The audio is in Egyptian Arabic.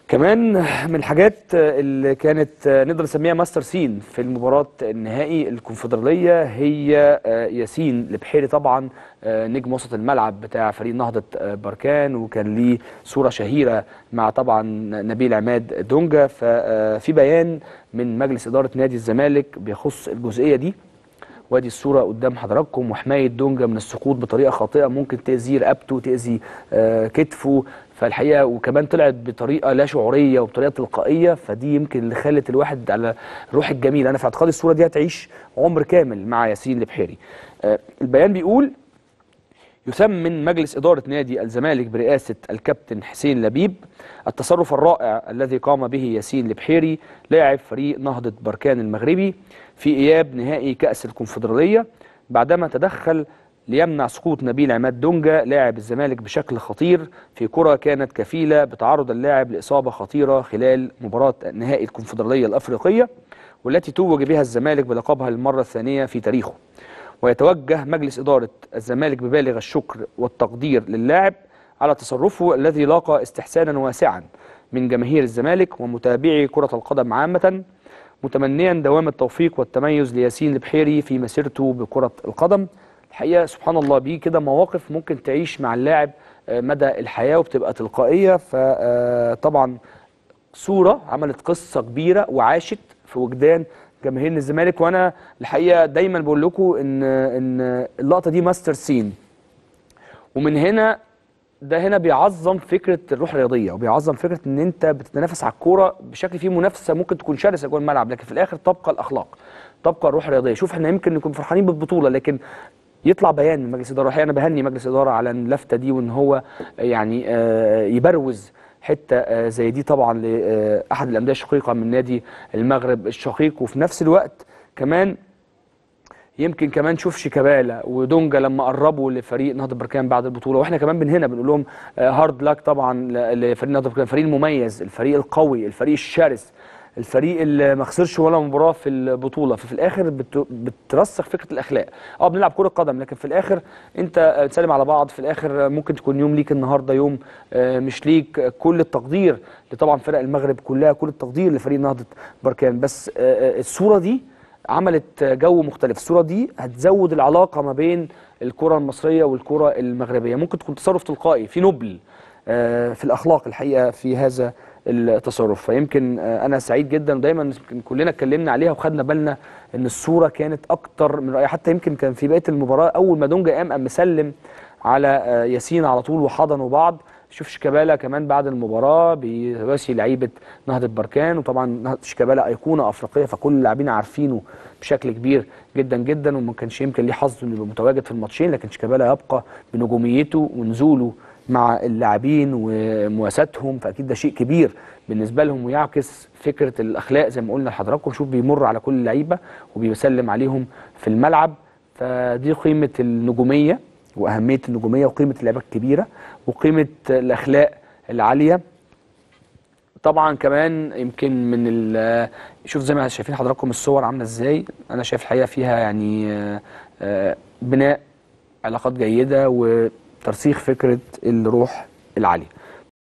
كمان من الحاجات اللي كانت نقدر نسميها ماستر سين في المباراة النهائي الكونفدرالية هي ياسين البحيري طبعا نجم وسط الملعب بتاع فريق نهضة بركان وكان ليه صورة شهيرة مع طبعا نبيل عماد دونجا ففي بيان من مجلس إدارة نادي الزمالك بيخص الجزئية دي وادي الصوره قدام حضراتكم وحمايه دونجا من السقوط بطريقه خاطئه ممكن تاذي رقبته تاذي آه كتفه فالحقيقه وكمان طلعت بطريقه لا شعوريه وبطريقه تلقائيه فدي يمكن اللي خلت الواحد على الروح الجميله انا في اعتقادي الصوره دي هتعيش عمر كامل مع ياسين البحيري آه البيان بيقول يثمن مجلس إدارة نادي الزمالك برئاسة الكابتن حسين لبيب التصرف الرائع الذي قام به ياسين البحيري لاعب فريق نهضة بركان المغربي في إياب نهائي كأس الكونفدرالية بعدما تدخل ليمنع سقوط نبيل عماد دونجا لاعب الزمالك بشكل خطير في كرة كانت كفيلة بتعرض اللاعب لإصابة خطيرة خلال مباراة نهائي الكونفدرالية الأفريقية والتي توج بها الزمالك بلقبها للمرة الثانية في تاريخه ويتوجه مجلس إدارة الزمالك ببالغ الشكر والتقدير للاعب على تصرفه الذي لاقى استحسانا واسعا من جماهير الزمالك ومتابعي كرة القدم عامة متمنيا دوام التوفيق والتميز لياسين البحيري في مسيرته بكرة القدم الحقيقة سبحان الله بيه كده مواقف ممكن تعيش مع اللاعب مدى الحياة وبتبقى تلقائية فطبعا صورة عملت قصة كبيرة وعاشت في وجدان جماهير الزمالك وانا الحقيقه دايما بقول لكم ان ان اللقطه دي ماستر سين ومن هنا ده هنا بيعظم فكره الروح الرياضيه وبيعظم فكره ان انت بتتنافس على الكوره بشكل فيه منافسه ممكن تكون شرسه جوه الملعب لكن في الاخر تبقى الاخلاق تبقى الروح الرياضيه شوف احنا يمكن نكون فرحانين بالبطوله لكن يطلع بيان من مجلس الاداره انا بهني مجلس الاداره على اللفته دي وان هو يعني يبروز حته زي دي طبعا لاحد الانديه الشقيقه من نادي المغرب الشقيق وفي نفس الوقت كمان يمكن كمان نشوف شيكابالا ودونجا لما قربوا لفريق نهضه بركان بعد البطوله واحنا كمان من هنا بنقول لهم هارد لاك طبعا لفريق نهضه بركان الفريق المميز الفريق القوي الفريق الشرس الفريق اللي ما خسرش ولا مباراه في البطوله ففي الاخر بترسخ فكره الاخلاق اه بنلعب كره قدم لكن في الاخر انت تسلم على بعض في الاخر ممكن تكون يوم ليك النهارده يوم مش ليك كل التقدير لطبعا فرق المغرب كلها كل التقدير لفريق نهضه بركان بس الصوره دي عملت جو مختلف الصوره دي هتزود العلاقه ما بين الكره المصريه والكره المغربيه ممكن تكون تصرف تلقائي في نبل في الاخلاق الحقيقه في هذا التصرف فيمكن انا سعيد جدا ودايما كلنا اتكلمنا عليها وخدنا بالنا ان الصوره كانت اكتر من رأي حتى يمكن كان في بقيه المباراه اول ما دونجا قام قام مسلم على ياسين على طول وحضنوا بعض شوف شيكابالا كمان بعد المباراه بيواسي لعيبه نهضه بركان وطبعا شيكابالا ايقونه افريقيه فكل اللاعبين عارفينه بشكل كبير جدا جدا وما كانش يمكن ليه حظ انه يبقى متواجد في الماتشين لكن شيكابالا يبقى بنجوميته ونزوله مع اللاعبين ومواساتهم فاكيد ده شيء كبير بالنسبه لهم ويعكس فكره الاخلاق زي ما قلنا لحضراتكم شوف بيمر على كل اللعيبه وبيسلم عليهم في الملعب فدي قيمه النجوميه واهميه النجوميه وقيمه اللعيبه الكبيره وقيمه الاخلاق العاليه طبعا كمان يمكن من شوف زي ما شايفين حضراتكم الصور عامله ازاي انا شايف الحقيقه فيها يعني بناء علاقات جيده و ترسيخ فكره الروح العاليه